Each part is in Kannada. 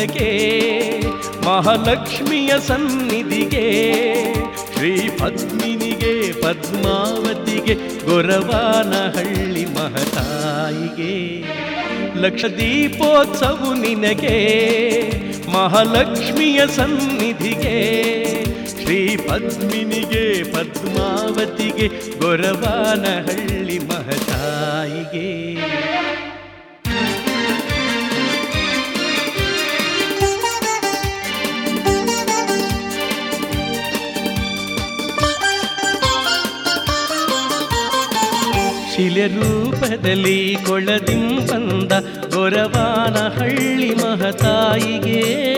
ನಿನಗೆ ಮಹಾಲಕ್ಷ್ಮಿಯ ಸನ್ನಿಧಿಗೆ ಶ್ರೀ ಪದ್ಮಿನಿಗೆ ಪದ್ಮಾವತಿಗೆ ಗೊರವಾನಹಳ್ಳಿ ಮಹತಾಯಿಗೆ ಲಕ್ಷ ದೀಪೋತ್ಸವು ನಿನಗೆ ಮಹಾಲಕ್ಷ್ಮಿಯ ಸನ್ನಿಧಿಗೆ ಶ್ರೀ ಪದ್ಮಿನಿಗೆ ಪದ್ಮಾವತಿಗೆ ಗೊರವಾನಹಳ್ಳಿ ಮಹತಾಯಿಗೆ ಶಿಲೆ ರೂಪದಲ್ಲಿ ಕೊಳದಿಂ ಬಂದ ಗೊರವಾನ ಹಳ್ಳಿ ಮಹತಾಯಿಗೆ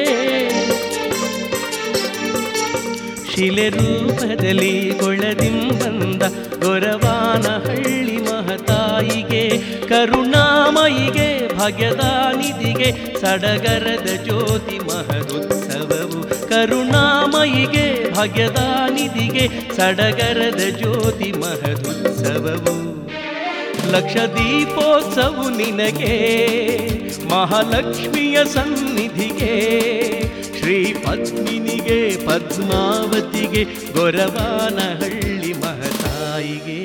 ಶಿಲೆ ರೂಪದಲ್ಲಿ ಕೊಳದಿಂ ಬಂದ ಗೊರವಾನ ಹಳ್ಳಿ ಮಹತಾಯಿಗೆ ಕರುಣಾಮಯಿಗೆ ಭಾಗ್ಯದಾನಿಧಿಗೆ ಸಡಗರದ ಜ್ಯೋತಿ ಮಹದುತ್ಸವವು ಕರುಣಾಮಯಿಗೆ ಭಾಗ್ಯದಾನಿಧಿಗೆ ಸಡಗರದ ಜ್ಯೋತಿ ಮಹದುತ್ಸವವು ಲಕ್ಷ ದೀಪೋತ್ಸವು ನಿನಗೆ ಮಹಾಲಕ್ಷ್ಮಿಯ ಸನ್ನಿಧಿಗೆ ಶ್ರೀ ಪದ್ಮಿನಿಗೆ ಪದ್ಮಾವತಿಗೆ ಗೊರವಾನಹಳ್ಳಿ ಮಹತಾಯಿಗೆ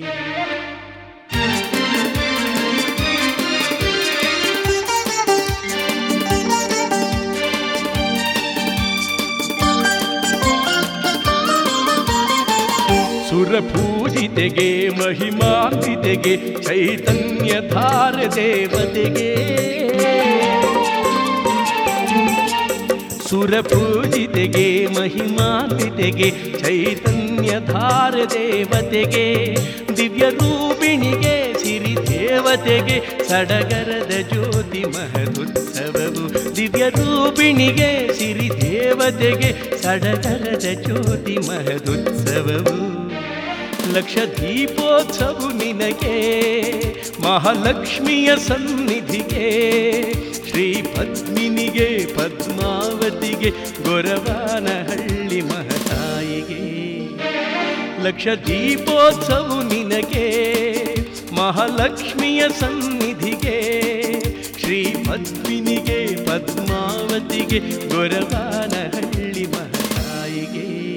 ಸುರಪೂಜಿತೆಗೆ ಮಹಿಮಾಂತಿತೆಗೆ ಚೈತನ್ಯ ಧಾರ ದೇವತೆಗೆ ಸುರಪೂಜಿತೆಗೆ ಮಹಿಮಾಂತಿತೆಗೆ ಚೈತನ್ಯ ಧಾರ ದೇವತೆಗೆ ದಿವ್ಯ ರೂಪಿಣಿಗೆ ಸಿರಿ ದೇವತೆಗೆ ಸಡಗರದ ಜ್ಯೋತಿ ಮಹದುತ್ಸವವು ದಿವ್ಯ ರೂಪಿಣಿಗೆ ಸಿರಿ ದೇವತೆಗೆ ಸಡಗರದ ಜ್ಯೋತಿ ಮಹದುತ್ಸವವು ಲಕ್ಷ ದೀಪೋತ್ಸವು ನಿನಗೆ ಮಹಾಲಕ್ಷ್ಮಿಯ ಸನ್ನಿಧಿಗೆ ಶ್ರೀ ಪದ್ಮಿನಿಗೆ ಪದ್ಮಾವತಿಗೆ ಗೊರವಾನಹಳ್ಳಿ ಮಹತಾಯಿಗೆ ಲಕ್ಷ ದೀಪೋತ್ಸವು ನಿನಗೆ ಮಹಾಲಕ್ಷ್ಮಿಯ ಸನ್ನಿಧಿಗೆ ಶ್ರೀ ಪದ್ಮಿನಿಗೆ ಪದ್ಮಾವತಿಗೆ ಗೊರವಾನಹಳ್ಳಿ ಮಹತಾಯಿಗೆ